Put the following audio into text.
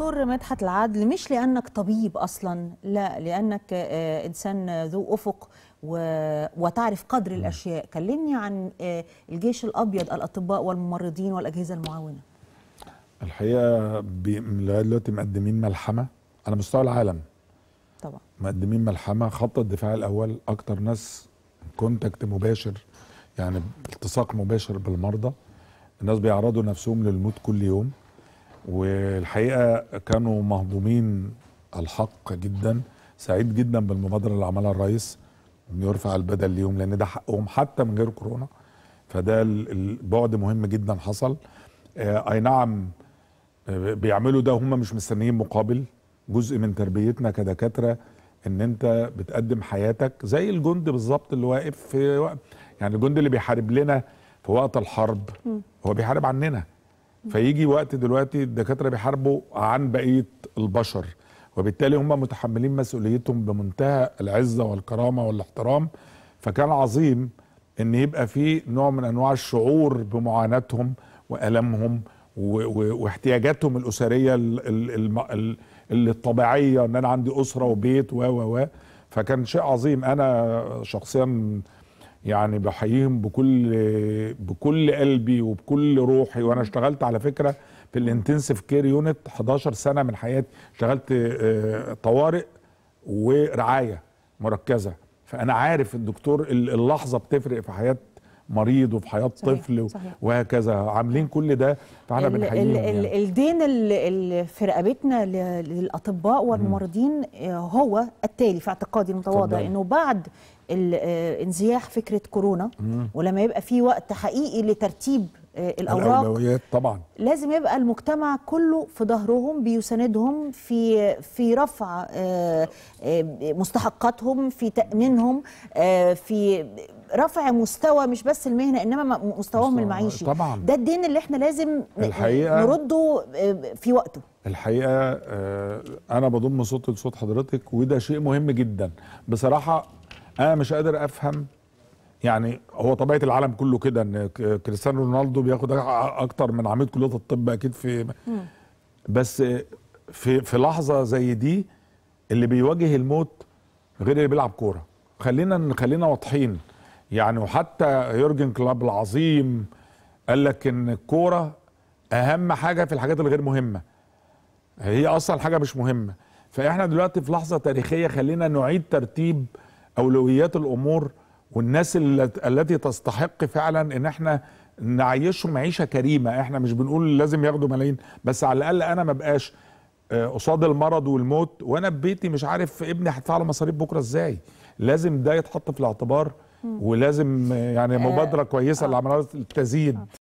دكتور مدحت العدل مش لانك طبيب اصلا لا لانك آه، انسان ذو افق و- وتعرف قدر الاشياء كلمني عن آه، الجيش الابيض الاطباء والممرضين والاجهزه المعاونه الحقيقه بي- لغايه دلوقتي مقدمين ملحمه على مستوى العالم طبعا مقدمين ملحمه خط الدفاع الاول اكتر ناس كونتاكت مباشر يعني التصاق مباشر بالمرضى الناس بيعرضوا نفسهم للموت كل يوم والحقيقه كانوا مهضومين الحق جدا سعيد جدا بالمبادره اللي عملها الرئيس ان يرفع البدل ليهم لان ده حقهم حتى من غير كورونا فده ال- البعد مهم جدا حصل آه، اي نعم آه، بيعملوا ده هم مش مستنيين مقابل جزء من تربيتنا كدكاتره ان انت بتقدم حياتك زي الجندي بالظبط اللي واقف في وقت يعني الجندي اللي بيحارب لنا في وقت الحرب هو بيحارب عننا فيجي وقت دلوقتي الدكاتره بيحاربوا عن بقيه البشر وبالتالي هم متحملين مسؤوليتهم بمنتهى العزه والكرامه والاحترام فكان عظيم ان يبقى في نوع من انواع الشعور بمعاناتهم والامهم و- و- واحتياجاتهم الاسريه ال- ال- الم- ال- اللي الطبيعيه ان انا عندي اسره وبيت و و و فكان شيء عظيم انا شخصيا يعني بحييهم بكل بكل قلبي وبكل روحي وانا اشتغلت على فكره في الانتنسيف كير يونت 11 سنه من حياتي اشتغلت آه، طوارئ ورعايه مركزه فانا عارف الدكتور ال- اللحظه بتفرق في حياه مريض وفي حياه صحيح، طفل و- صحيح. وهكذا عاملين كل ده فاحنا ال- ال- بنحييهم ال- يعني. الدين اللي اللي في رقبتنا ل- للاطباء والممرضين آه، هو التالي في اعتقادي المتواضع اتفضلي. انه بعد ال- آه، انزياح فكره كورونا ولما يبقى في وقت حقيقي لترتيب آه، الاوراق الاولويات طبعا لازم يبقى المجتمع كله في ظهرهم بيساندهم في في رفع آه، آه، مستحقاتهم في تامينهم آه، في رفع مستوى مش بس المهنه انما م- مستواهم مستوى- المعيشي طبعا. ده الدين اللي احنا لازم ن- الحقيقة- نرده آه، في وقته الحقيقه آه، انا بضم صوتي لصوت حضرتك وده شيء مهم جدا بصراحه انا مش قادر افهم يعني هو طبيعه العالم كله كده ان ك- كريستيانو رونالدو بياخد أ- اكتر من عميد كليه الطب اكيد في بس في في لحظه زي دي اللي بيواجه الموت غير اللي بيلعب كوره خلينا خلينا واضحين يعني وحتى يورجن كلوب العظيم قال لك ان الكوره اهم حاجه في الحاجات الغير مهمه هي اصلا حاجه مش مهمه فاحنا دلوقتي في لحظه تاريخيه خلينا نعيد ترتيب اولويات الامور والناس الت- التي تستحق فعلا ان احنا نعيشهم عيشه كريمه احنا مش بنقول لازم ياخدوا ملايين بس على الاقل انا ما بقاش آه، قصاد المرض والموت وانا في بيتي مش عارف ابني هدفع له مصاريف بكره ازاي لازم ده يتحط في الاعتبار ولازم آه، يعني مبادره كويسه اللي عملها التزيين